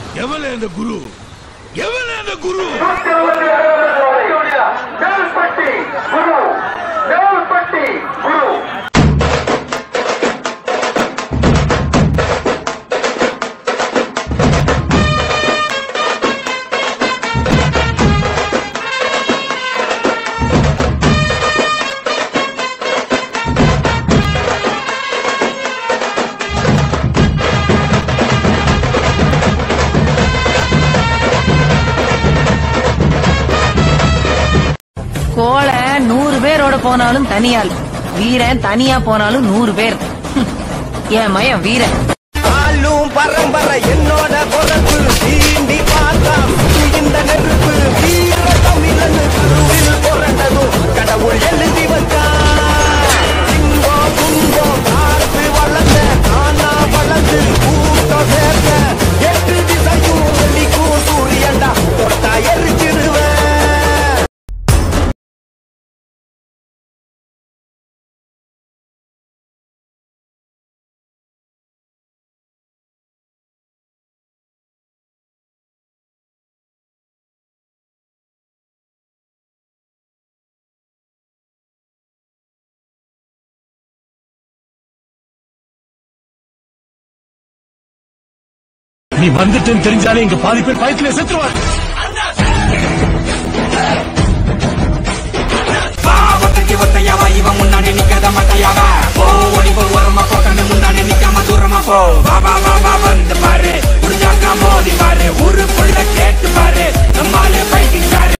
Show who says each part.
Speaker 1: எவனே அந்த குரு எவனே அந்த குரு
Speaker 2: மேல்பட்டி குரு மேல்பட்டி குரு
Speaker 3: கோழை நூறு பேரோட போனாலும் தனியாள் வீரன் தனியா போனாலும் நூறு பேர் ஹம். என் மயம் வீரன்
Speaker 4: ஆளும் பரம்பரை என்னோட பொறப்பு தீண்டி பார்த்தா இந்த நெருப்பு வீர தமிழன் கருவில் பிறந்ததும் கடவுள் எழுதி வச்சான் சிங்கம் துன்பம் பார்த்து வளர்ந்த ஆனா வளர்ந்து கூட்டம் சேர்ந்த எட்டு திசையும் வெளிக்கும் சூரியண்டா தொட்டா எரிச்சிருவேன்
Speaker 1: நீ வந்துட்டேன்னு தெரிஞ்சாலே இங்க பாதி பேர் பயத்துல செத்துருவாங்க
Speaker 5: ஒத்தைக்கு ஒத்தையாவா இவன் முன்னாடி நிக்காத மாட்டையாவா போ ஓடி போ ஓரமா போ கண்ணு முன்னாடி நிக்காம தூரமா போ வா வா வா வா வந்து பாரு முடிஞ்சாக்கா மோதி பாரு ஊருக்குள்ள கேட்டு பாரு நம்மாலே ஃபைட்டிங்